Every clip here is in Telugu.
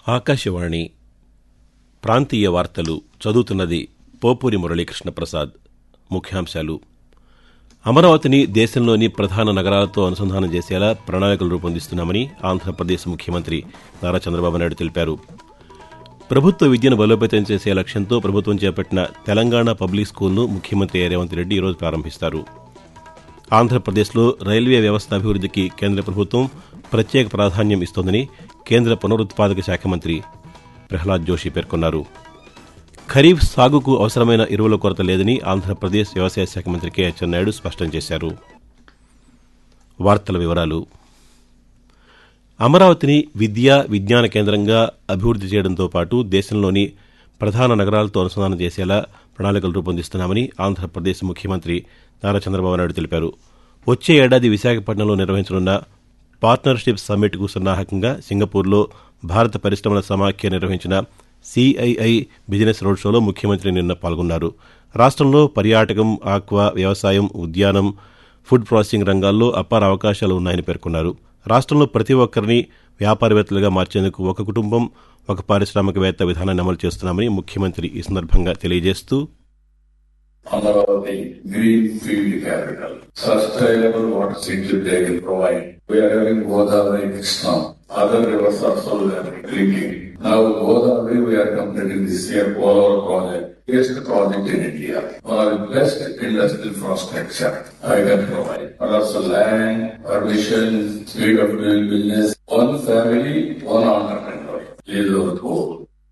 ఆకాశవాణి ప్రాంతీయ వార్తలు చదువుతున్నది పోపూరి మురళీకృష్ణ ప్రసాద్ ముఖ్యాంశాలు అమరావతిని దేశంలోని ప్రధాన నగరాలతో అనుసంధానం చేసేలా ప్రణాళికలు రూపొందిస్తున్నామని ఆంధ్రప్రదేశ్ ముఖ్యమంత్రి నారా చంద్రబాబు నాయుడు తెలిపారు ప్రభుత్వ విద్యను బలోపేతం చేసే లక్ష్యంతో ప్రభుత్వం చేపట్టిన తెలంగాణ పబ్లిక్ స్కూల్ను ముఖ్యమంత్రి రేవంత్ రెడ్డి ఈరోజు ప్రారంభిస్తారు ఆంధ్రప్రదేశ్లో రైల్వే వ్యవస్థ అభివృద్ధికి కేంద్ర ప్రభుత్వం ప్రత్యేక ప్రాధాన్యం ఇస్తోందని కేంద్ర పునరుత్పాదక శాఖ మంత్రి ప్రహ్లాద్ జోషి పేర్కొన్నారు ఖరీఫ్ సాగుకు అవసరమైన ఎరువుల కొరత లేదని ఆంధ్రప్రదేశ్ వ్యవసాయ శాఖ మంత్రి కె అచ్చెన్నాయుడు స్పష్టం చేశారు వార్తల వివరాలు అమరావతిని విద్యా విజ్ఞాన కేంద్రంగా అభివృద్ది చేయడంతో పాటు దేశంలోని ప్రధాన నగరాలతో అనుసంధానం చేసేలా ప్రణాళికలు రూపొందిస్తున్నామని ఆంధ్రప్రదేశ్ ముఖ్యమంత్రి నారా చంద్రబాబు నాయుడు తెలిపారు వచ్చే ఏడాది విశాఖపట్నంలో నిర్వహించనున్న పార్ట్నర్షిప్ సమ్మిట్కు సన్నాహకంగా సింగపూర్లో భారత పరిశ్రమల సమాఖ్య నిర్వహించిన సిఐఐ బిజినెస్ రోడ్ షోలో ముఖ్యమంత్రి నిన్న పాల్గొన్నారు రాష్ట్రంలో పర్యాటకం ఆక్వా వ్యవసాయం ఉద్యానం ఫుడ్ ప్రాసెసింగ్ రంగాల్లో అపార అవకాశాలు ఉన్నాయని పేర్కొన్నారు రాష్ట్రంలో ప్రతి ఒక్కరిని వ్యాపారవేత్తలుగా మార్చేందుకు ఒక కుటుంబం ఒక పారిశ్రామికవేత్త విధానాన్ని అమలు చేస్తున్నామని ముఖ్యమంత్రి ఈ సందర్భంగా తెలియజేస్తూ Amaravati Greenfield Capital. Sustainable water security they will provide. We are having Godavari next now. Other rivers also we are drinking. Now Godavari we are completing this year Polar project. Biggest project in India. One of the best industrial infrastructure I can provide. And also land, permission, speed of doing business. One family, one entrepreneur. These are the goal.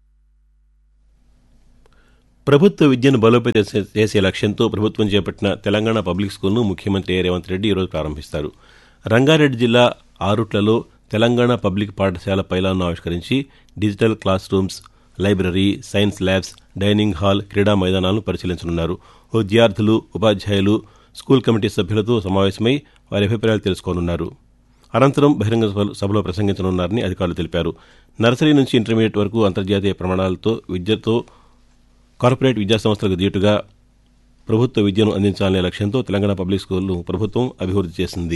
ప్రభుత్వ విద్యను బలోపేతం చే- చేసే లక్ష్యంతో ప్రభుత్వం చేపట్టిన తెలంగాణ పబ్లిక్ స్కూల్ను ముఖ్యమంత్రి రేవంత్ రెడ్డి ఈరోజు ప్రారంభిస్తారు రంగారెడ్డి జిల్లా ఆరుట్లలో తెలంగాణ పబ్లిక్ పాఠశాల పైలాన్ను ఆవిష్కరించి digital classrooms library science labs dining hall క్రీడా మైదానాలను పరిశీలించనున్నారు విద్యార్థులు ఉపాధ్యాయులు స్కూల్ కమిటీ సభ్యులతో సమావేశమై వారి అభిప్రాయాలు తెలుసుకోనున్నారు అనంతరం బహిరంగ సభ- సభలో ప్రసంగించనున్నారని అధికారులు తెలిపారు నర్సరీ నుంచి ఇంటర్మీడియట్ వరకు అంతర్జాతీయ ప్రమాణాలతో విద్యతో కార్పొరేట్ విద్యాసంస్థలకు దీటుగా ప్రభుత్వ విద్యను అందించాలనే లక్ష్యంతో తెలంగాణ పబ్లిక్ స్కూల్ను ప్రభుత్వం అభివృద్ది చేసింది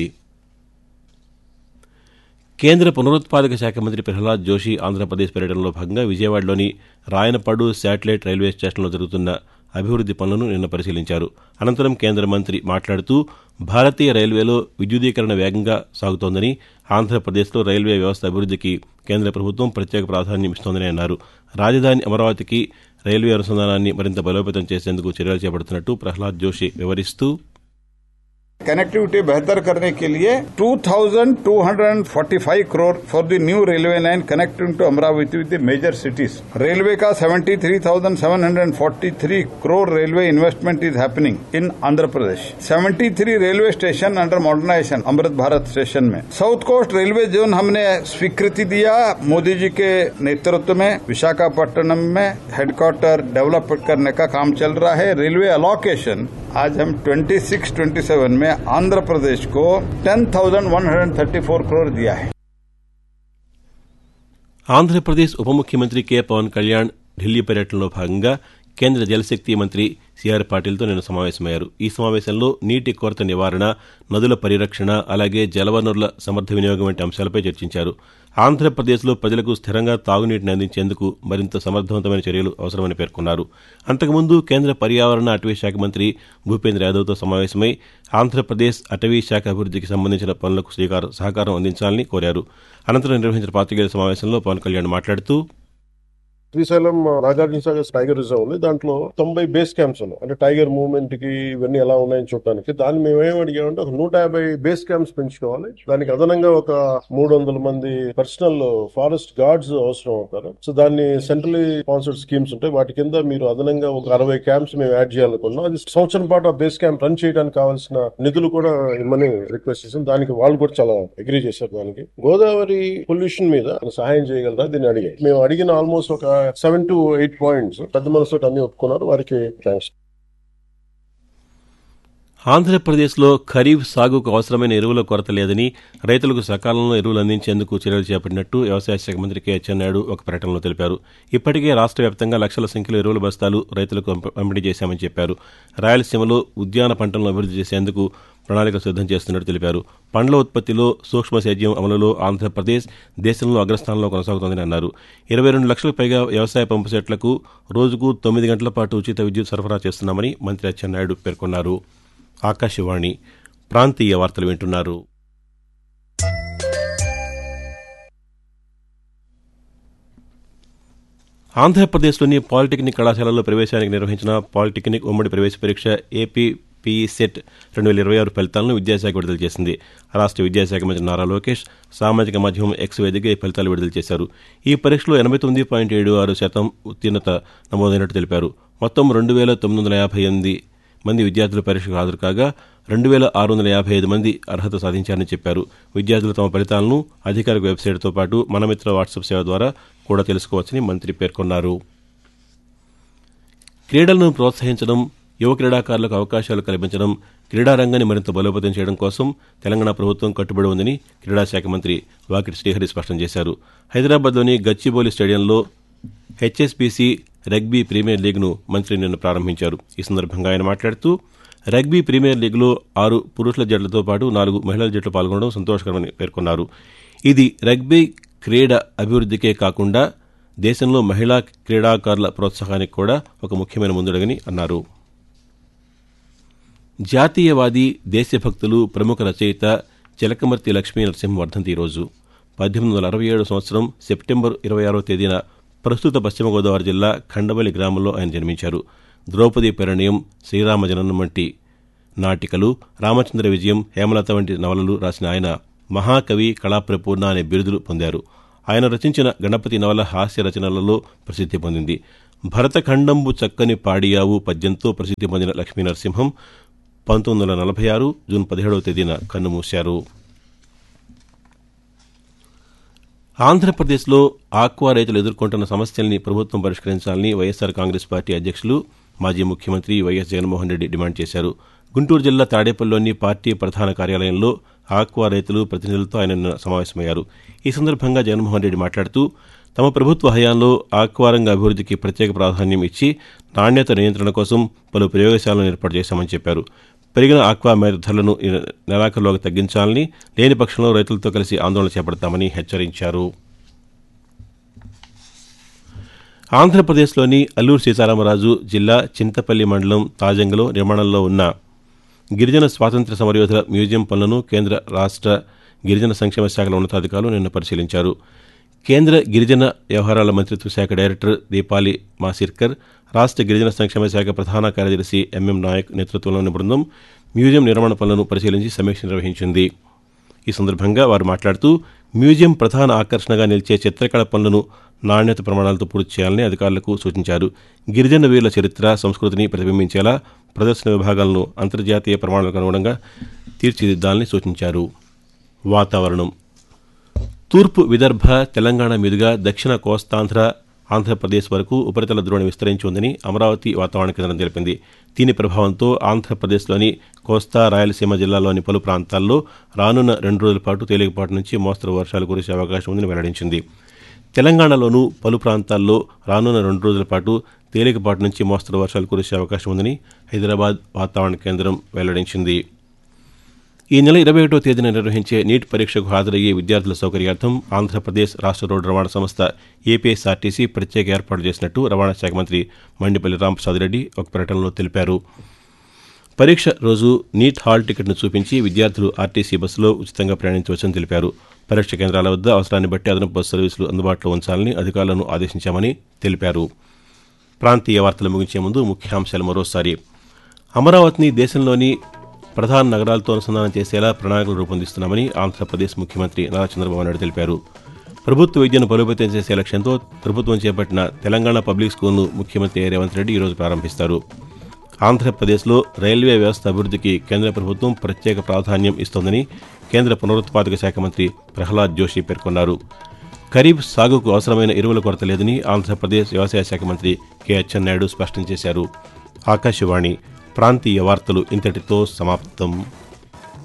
కేంద్ర పునరుత్పాదక శాఖ మంత్రి ప్రహ్లాద్ జోషి ఆంధ్రప్రదేశ్ పర్యటనలో భాగంగా విజయవాడలోని రాయనపాడు శాటిలైట్ రైల్వే స్టేషన్లో జరుగుతున్న అభివృద్ది పనులను నిన్న పరిశీలించారు అనంతరం కేంద్ర మంత్రి మాట్లాడుతూ భారతీయ రైల్వేలో విద్యుదీకరణ వేగంగా సాగుతోందని ఆంధ్రప్రదేశ్లో రైల్వే వ్యవస్థ అభివృద్దికి కేంద్ర ప్రభుత్వం ప్రత్యేక ప్రాధాన్యం ఇస్తోందని అన్నారు రాజధాని అమరావతికి రైల్వే అనుసంధానాన్ని మరింత బలోపేతం చేసేందుకు చర్యలు చేపడుతున్నట్టు ప్రహ్లాద్ జోషి వివరిస్తూ कनेक्टिविटी बेहतर करने के लिए 2,245 crore for the new railway line connecting to Amaravati with the major cities railway का 73,743 crore railway investment is happening in Andhra Pradesh 73 railway station under modernisation Amrit Bharat station में साउथ कोस्ट रेलवे जोन हमने स्वीकृति दिया मोदी जी के नेतृत्व में विशाखापट्टनम में हेडक्वार्टर डेवलप करने का काम चल रहा है रेलवे अलोकेशन आज हम 26 27 में आंध्र प्रदेश को 10,134 करोड़ दिया है ఆంధ్రప్రదేశ్ ఉప ముఖ్యమంత్రి కె పవన్ కళ్యాణ్ ఢిల్లీ పర్యటనలో భాగంగా కేంద్ర జలశక్తి మంత్రి సిఆర్ పాటిల్తో నిన్న సమావేశమయ్యారు ఈ సమావేశంలో నీటి కొరత నివారణ నదుల పరిరక్షణ అలాగే జలవనరుల సమర్థ వినియోగం వంటి అంశాలపై చర్చించారు ఆంధ్రప్రదేశ్లో ప్రజలకు స్థిరంగా తాగునీటిని అందించేందుకు మరింత సమర్థవంతమైన చర్యలు అవసరమని పేర్కొన్నారు అంతకుముందు కేంద్ర పర్యావరణ అటవీ శాఖ మంత్రి భూపేంద్ర యాదవ్తో సమావేశమై ఆంధ్రప్రదేశ్ అటవీ శాఖ అభివృద్ధికి సంబంధించిన పనులకు శ్రీకారం సహకారం అందించాలని కోరారు అనంతరం నిర్వహించిన పాతికేయుల సమావేశంలో పవన్ కళ్యాణ్ మాట్లాడుతూ శ్రీశైలం నాగార్జున సాగర్ టైగర్ రిజర్వ్ ఉంది దాంట్లో తొంభై బేస్ క్యాంప్స్ ఉన్నాయి అంటే టైగర్ మూవ్మెంట్ కి ఇవన్నీ ఎలా ఉన్నాయని చూడడానికి దాన్ని మేము ఏం అడిగామంటే ఒక నూట యాభై బేస్ క్యాంప్స్ పెంచుకోవాలి దానికి అదనంగా ఒక మూడు వందల మంది పర్సనల్ ఫారెస్ట్ గార్డ్స్ అవసరం అవుతారు సో దాన్ని సెంట్రలీ స్పాన్సర్డ్ స్కీమ్స్ ఉంటాయి వాటి కింద మీరు అదనంగా ఒక అరవై క్యాంప్స్ మేము యాడ్ చేయాలనుకున్నాం అది సంవత్సరం పాటు ఆ బేస్ క్యాంప్ రన్ చేయడానికి కావాల్సిన నిధులు కూడా ఇమ్మని రిక్వెస్ట్ చేసాం దానికి వాళ్ళు కూడా చాలా అగ్రీ చేశారు దానికి గోదావరి పొల్యూషన్ మీద సహాయం చేయగలరా దీన్ని అడిగాయి మేము అడిగిన ఆల్మోస్ట్ ఒక సెవెన్ టు ఎయిట్ పాయింట్స్ పెద్ద మనసుతో అన్ని ఒప్పుకున్నారు వారికి థ్యాంక్స్ ఆంధ్రప్రదేశ్లో ఖరీఫ్ సాగుకు అవసరమైన ఎరువుల కొరత లేదని రైతులకు సకాలంలో ఎరువులు అందించేందుకు చర్యలు చేపట్టినట్టు వ్యవసాయ శాఖ మంత్రి కె అచ్చెన్నాయుడు ఒక ప్రకటనలో తెలిపారు ఇప్పటికే రాష్ట్ర వ్యాప్తంగా లక్షల సంఖ్యలో ఎరువుల బస్తాలు రైతులకు పంప- పంపిణీ చేశామని చెప్పారు రాయలసీమలో ఉద్యాన పంటలను అభివృద్ధి చేసేందుకు ప్రణాళిక సిద్దం చేస్తున్నట్టు తెలిపారు పండ్ల ఉత్పత్తిలో సూక్ష్మ సేద్యం అమలులో ఆంధ్రప్రదేశ్ దేశంలో అగ్రస్థానంలో కొనసాగుతోందని అన్నారు ఇరవై రెండు లక్షలకు పైగా వ్యవసాయ పంపు సెట్లకు రోజుకు తొమ్మిది గంటల పాటు ఉచిత విద్యుత్ సరఫరా చేస్తున్నామని మంత్రి అచ్చెన్నాయుడు పేర్కొన్నారు ఆకాశవాణి ప్రాంతీయ వార్తలు వింటున్నారు ఆంధ్రప్రదేశ్లోని పాలిటెక్నిక్ కళాశాలల్లో ప్రవేశానికి నిర్వహించిన పాలిటెక్నిక్ ఉమ్మడి ప్రవేశ పరీక్ష ఏపీ పీఈ సెట్ రెండు వేల ఇరవై ఆరు ఫలితాలను విద్యాశాఖ విడుదల చేసింది రాష్ట్ర విద్యాశాఖ మంత్రి నారా లోకేష్ సామాజిక మాధ్యమం ఎక్స్ వేదికగా ఈ ఫలితాలు విడుదల చేశారు ఈ పరీక్షలో ఎనభై తొమ్మిది పాయింట్ ఏడు ఆరు శాతం ఉత్తీర్ణత నమోదైనట్టు తెలిపారు మొత్తం రెండు వేల తొమ్మిది వందల యాభై ఎనిమిది మంది విద్యార్థులు పరీక్షకు హాజరు కాగా రెండు వేల ఆరు వందల యాభై ఐదు మంది అర్హత సాధించారని చెప్పారు విద్యార్థులు తమ ఫలితాలను అధికారిక వెబ్సైట్తో పాటు మనమిత్ర వాట్సాప్ సేవ ద్వారా కూడా తెలుసుకోవచ్చని మంత్రి పేర్కొన్నారు క్రీడలను ప్రోత్సహించడం యువ క్రీడాకారులకు అవకాశాలు కల్పించడం క్రీడారంగాన్ని మరింత బలోపేతం చేయడం కోసం తెలంగాణ ప్రభుత్వం కట్టుబడి ఉందని క్రీడాశాఖ మంత్రి వాకిటి శ్రీహరి స్పష్టం చేశారు హైదరాబాద్లోని గచ్చిబౌలి స్టేడియంలో హెచ్ఎస్బీసీ రగ్బీ ప్రీమియర్ లీగ్ను మంత్రి నిన్న ప్రారంభించారు ఈ సందర్భంగా ఆయన మాట్లాడుతూ రగ్బీ ప్రీమియర్ లీగ్లో ఆరు పురుషుల జట్లతో పాటు నాలుగు మహిళల జట్లు పాల్గొనడం సంతోషకరమని పేర్కొన్నారు ఇది రగ్బీ క్రీడ అభివృద్ధికే కాకుండా దేశంలో మహిళా క్రీడాకారుల ప్రోత్సాహానికి కూడా ఒక ముఖ్యమైన ముందడుగని అన్నారు జాతీయవాది దేశభక్తులు ప్రముఖ రచయిత చిలకమర్తి లక్ష్మీ నరసింహ వర్ధంతి ఈరోజు పద్దెనిమిది వందల అరవై ఏడు సంవత్సరం సెప్టెంబర్ ఇరవై ఆరో తేదీన ప్రస్తుత పశ్చిమ గోదావరి జిల్లా ఖండవల్లి గ్రామంలో ఆయన జన్మించారు ద్రౌపది పరిణయం శ్రీరామ జననం వంటి నాటికలు రామచంద్ర విజయం హేమలత వంటి నవలలు రాసిన ఆయన మహాకవి కళాప్రపూర్ణ అనే బిరుదులు పొందారు ఆయన రచించిన గణపతి నవల హాస్య రచనలలో ప్రసిద్ధి పొందింది భరతఖండంబు చక్కని పాడియావు పద్యంతో ప్రసిద్ధి పొందిన లక్ష్మీ నరసింహం పంతొమ్మిది వందల నలభై ఆరు జూన్ పదిహేడవ తేదీన కన్నుమూశారు ఆంధ్రప్రదేశ్లో ఆక్వా రైతులు ఎదుర్కొంటున్న సమస్యల్ని ప్రభుత్వం పరిష్కరించాలని వైఎస్సార్ కాంగ్రెస్ పార్టీ అధ్యక్షులు మాజీ ముఖ్యమంత్రి వైఎస్ జగన్మోహన్ రెడ్డి డిమాండ్ చేశారు గుంటూరు జిల్లా తాడేపల్లిలోని పార్టీ ప్రధాన కార్యాలయంలో ఆక్వా రైతులు ప్రతినిధులతో ఆయన నిన్న సమావేశమయ్యారు ఈ సందర్భంగా జగన్మోహన్ రెడ్డి మాట్లాడుతూ తమ ప్రభుత్వ హయాంలో ఆక్వా రంగ అభివృద్ధికి ప్రత్యేక ప్రాధాన్యం ఇచ్చి నాణ్యత నియంత్రణ కోసం పలు ప్రయోగశాలను ఏర్పాటు చేశామని చెప్పారు పెరిగిన ఆక్వా మేర ధరలను ఈ నెలాఖరులోగా తగ్గించాలని లేని పక్షంలో రైతులతో కలిసి ఆందోళన చేపడతామని హెచ్చరించారు ఆంధ్రప్రదేశ్లోని అల్లూరు సీతారామరాజు జిల్లా చింతపల్లి మండలం తాజంగలో నిర్మాణంలో ఉన్న గిరిజన స్వాతంత్ర్య సమరయోధుల మ్యూజియం పనులను కేంద్ర రాష్ట్ర గిరిజన సంక్షేమ శాఖల ఉన్నతాధికారులు నిన్న పరిశీలించారు కేంద్ర గిరిజన వ్యవహారాల మంత్రిత్వ శాఖ డైరెక్టర్ దీపాలి మాసిర్కర్ రాష్ట్ర గిరిజన సంక్షేమ శాఖ ప్రధాన కార్యదర్శి ఎంఎం నాయక్ నేతృత్వంలోని బృందం మ్యూజియం నిర్మాణ పనులను పరిశీలించి సమీక్ష నిర్వహించింది ఈ సందర్భంగా వారు మాట్లాడుతూ మ్యూజియం ప్రధాన ఆకర్షణగా నిలిచే చిత్రకళ పనులను నాణ్యత ప్రమాణాలతో పూర్తి చేయాలని అధికారులకు సూచించారు గిరిజన వీరుల చరిత్ర సంస్కృతిని ప్రతిబింబించేలా ప్రదర్శన విభాగాలను అంతర్జాతీయ ప్రమాణాలకు అనుగుణంగా తీర్చిదిద్దాలని సూచించారు వాతావరణం తూర్పు విదర్భ తెలంగాణ మీదుగా దక్షిణ కోస్తాంధ్ర ఆంధ్రప్రదేశ్ వరకు ఉపరితల ద్రోణి విస్తరించి ఉందని అమరావతి వాతావరణ కేంద్రం తెలిపింది దీని ప్రభావంతో ఆంధ్రప్రదేశ్లోని కోస్తా రాయలసీమ జిల్లాలోని పలు ప్రాంతాల్లో రానున్న రెండు రోజుల పాటు తేలికపాటి నుంచి మోస్తరు వర్షాలు కురిసే అవకాశం ఉందని వెల్లడించింది తెలంగాణలోనూ పలు ప్రాంతాల్లో రానున్న రెండు రోజుల పాటు తేలికపాటి నుంచి మోస్తరు వర్షాలు కురిసే అవకాశం ఉందని హైదరాబాద్ వాతావరణ కేంద్రం వెల్లడించింది ఈ నెల ఇరవై ఒకటో తేదీన నిర్వహించే నీట్ పరీక్షకు హాజరయ్యే విద్యార్థుల సౌకర్యార్థం ఆంధ్రప్రదేశ్ రాష్ట్ర రోడ్డు రవాణా సంస్థ ఏపీఎస్ఆర్టీసీ ప్రత్యేక ఏర్పాటు చేసినట్టు రవాణా శాఖ మంత్రి మండిపల్లి రాంప్రసాద్ రెడ్డి ఒక ప్రకటనలో తెలిపారు పరీక్ష రోజు నీట్ హాల్ టికెట్ను చూపించి విద్యార్థులు ఆర్టీసీ బస్సులో ఉచితంగా ప్రయాణించవచ్చని తెలిపారు పరీక్ష కేంద్రాల వద్ద అవసరాన్ని బట్టి అదనపు బస్సు సర్వీసులు అందుబాటులో ఉంచాలని అధికారులను ఆదేశించామని తెలిపారు ప్రాంతీయ వార్తలు ముగించే ముందు ముఖ్యాంశాలు మరోసారి అమరావతిని దేశంలోని ప్రధాన నగరాలతో అనుసంధానం చేసేలా ప్రణాళికలు రూపొందిస్తున్నామని ఆంధ్రప్రదేశ్ ముఖ్యమంత్రి నారా చంద్రబాబు నాయుడు తెలిపారు ప్రభుత్వ విద్యను బలోపేతం చేసే లక్ష్యంతో ప్రభుత్వం చేపట్టిన తెలంగాణ పబ్లిక్ స్కూల్ను ముఖ్యమంత్రి రేవంత్ రెడ్డి ఈరోజు ప్రారంభిస్తారు ఆంధ్రప్రదేశ్లో రైల్వే వ్యవస్థ అభివృద్ధికి కేంద్ర ప్రభుత్వం ప్రత్యేక ప్రాధాన్యం ఇస్తోందని కేంద్ర పునరుత్పాదక శాఖ మంత్రి ప్రహ్లాద్ జోషి పేర్కొన్నారు ఖరీఫ్ సాగుకు అవసరమైన ఎరువుల కొరత లేదని ఆంధ్రప్రదేశ్ వ్యవసాయ శాఖ మంత్రి కె అచ్చెన్నాయుడు స్పష్టం చేశారు ఆకాశవాణి ప్రాంతీయ వార్తలు ఇంతటితో సమాప్తం